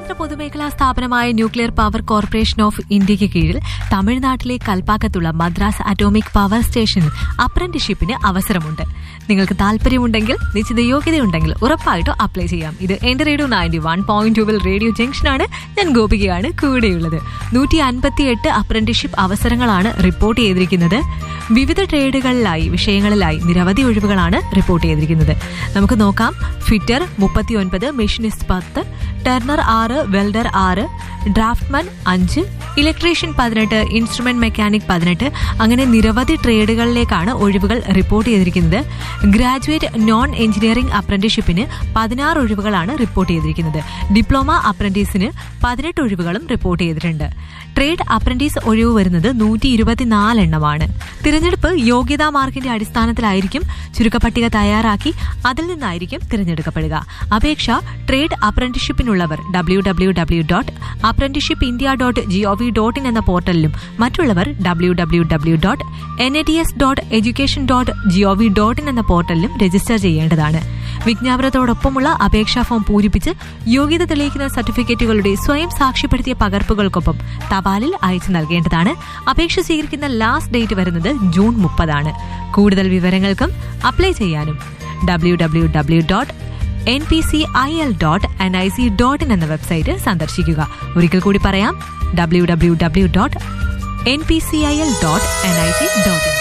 കേന്ദ്ര പൊതുമേഖലാ സ്ഥാപനമായ ന്യൂക്ലിയർ പവർ കോർപ്പറേഷൻ ഓഫ് ഇന്ത്യയ്ക്ക് കീഴിൽ തമിഴ്നാട്ടിലെ കൽപ്പാക്കത്തുള്ള മദ്രാസ് അറ്റോമിക് പവർ സ്റ്റേഷനിൽ അപ്രന്റീഷിപ്പിന് അവസരമുണ്ട് നിങ്ങൾക്ക് താല്പര്യമുണ്ടെങ്കിൽ നിശ്ചിത യോഗ്യതയുണ്ടെങ്കിൽ ഉറപ്പായിട്ടും അപ്ലൈ ചെയ്യാം ഇത് എന്റെ റേഡിയോ നയൻറ്റി വൺ പോയിന്റ് ടുവിൽ റേഡിയോ ജംഗ്ഷനാണ് ഞാൻ ഗോപികയാണ് കൂടെയുള്ളത് നൂറ്റി അൻപത്തിയെട്ട് അപ്രന്റീഷിപ്പ് അവസരങ്ങളാണ് റിപ്പോർട്ട് ചെയ്തിരിക്കുന്നത് വിവിധ ട്രേഡുകളിലായി വിഷയങ്ങളിലായി നിരവധി ഒഴിവുകളാണ് റിപ്പോർട്ട് ചെയ്തിരിക്കുന്നത് നമുക്ക് നോക്കാം ഫിറ്റർ മുപ്പത്തിയൊൻപത് മെഷീനിസ്റ്റ് പത്ത് ടെർണർ ആറ് വെൽഡർ ആറ് ഡ്രാഫ്റ്റ്മാൻ അഞ്ച് ഇലക്ട്രീഷ്യൻ പതിനെട്ട് ഇൻസ്ട്രുമെന്റ് മെക്കാനിക് പതിനെട്ട് അങ്ങനെ നിരവധി ട്രേഡുകളിലേക്കാണ് ഒഴിവുകൾ റിപ്പോർട്ട് ചെയ്തിരിക്കുന്നത് ഗ്രാജുവേറ്റ് നോൺ എഞ്ചിനീയറിംഗ് അപ്രന്റീഷിപ്പിന് പതിനാറ് ഒഴിവുകളാണ് റിപ്പോർട്ട് ചെയ്തിരിക്കുന്നത് ഡിപ്ലോമ അപ്രന്റീസിന് പതിനെട്ട് ഒഴിവുകളും റിപ്പോർട്ട് ചെയ്തിട്ടുണ്ട് ട്രേഡ് അപ്രന്റീസ് ഒഴിവ് വരുന്നത് നൂറ്റി ഇരുപത്തിനാല് എണ്ണമാണ് തിരഞ്ഞെടുപ്പ് യോഗ്യതാ മാർക്കിന്റെ അടിസ്ഥാനത്തിലായിരിക്കും ചുരുക്കപ്പട്ടിക തയ്യാറാക്കി അതിൽ നിന്നായിരിക്കും തിരഞ്ഞെടുക്കപ്പെടുക അപേക്ഷ ട്രേഡ് അപ്രന്റീഷിപ്പിനുള്ളവർ W W W dot apprenticeship India dot G O V dot in എന്ന പോർട്ടലിലും മറ്റുള്ളവർ W W W dot N A D S dot education dot G O V dot in എന്ന പോർട്ടലിലും രജിസ്റ്റർ ചെയ്യേണ്ടതാണ് വിജ്ഞാപനത്തോടൊപ്പമുള്ള അപേക്ഷാ ഫോം പൂരിപ്പിച്ച് യോഗ്യത തെളിയിക്കുന്ന സർട്ടിഫിക്കറ്റുകളുടെ സ്വയം സാക്ഷ്യപ്പെടുത്തിയ പകർപ്പുകൾക്കൊപ്പം തപാലിൽ അയച്ചു നൽകേണ്ടതാണ് അപേക്ഷ സ്വീകരിക്കുന്ന ലാസ്റ്റ് ഡേറ്റ് വരുന്നത് ജൂൺ മുപ്പതാണ് കൂടുതൽ വിവരങ്ങൾക്കും അപ്ലൈ ചെയ്യാനും W W W dot N P C I L dot N I C dot in എന്ന വെബ്സൈറ്റ് സന്ദർശിക്കുക ഒരിക്കൽ കൂടി പറയാം W W W dot N P C I L dot N I C dot in